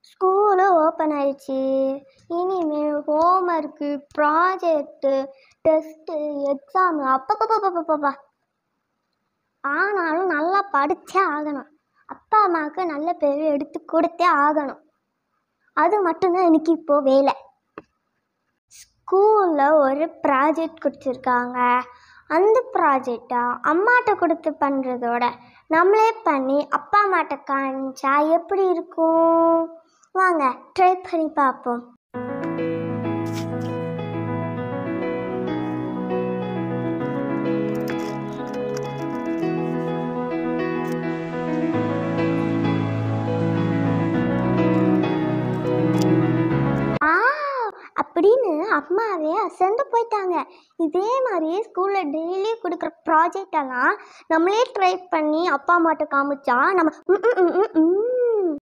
school open ஆயிடுச்சு இனிமேல் homework project test exam அப்பப்பப்பப்பப்பப்பா ஆனாலும் நல்லா படித்தே ஆகணும் அப்பா அம்மாவுக்கு நல்ல பேர் எடுத்து கொடுத்தே ஆகணும் அது மட்டும்தான் எனக்கு இப்போ வேலை ஸ்கூலில் ஒரு ப்ராஜெக்ட் கொடுத்துருக்காங்க அந்த ப்ராஜெக்டை அம்மாட்ட கொடுத்து பண்ணுறதோட நம்மளே பண்ணி அப்பா அம்மாட்ட காமிச்சா எப்படி இருக்கும் வாங்க ட்ரை பண்ணி பார்ப்போம் ஆ அப்படின்னு அம்மாவே அசந்து போயிட்டாங்க இதே மாதிரியே ஸ்கூலில் டெய்லி கொடுக்குற ப்ராஜெக்ட் எல்லாம் நம்மளே ட்ரை பண்ணி அப்பா அம்மாட்ட காமிச்சா நம்ம ம், ம், ம், ம், ம்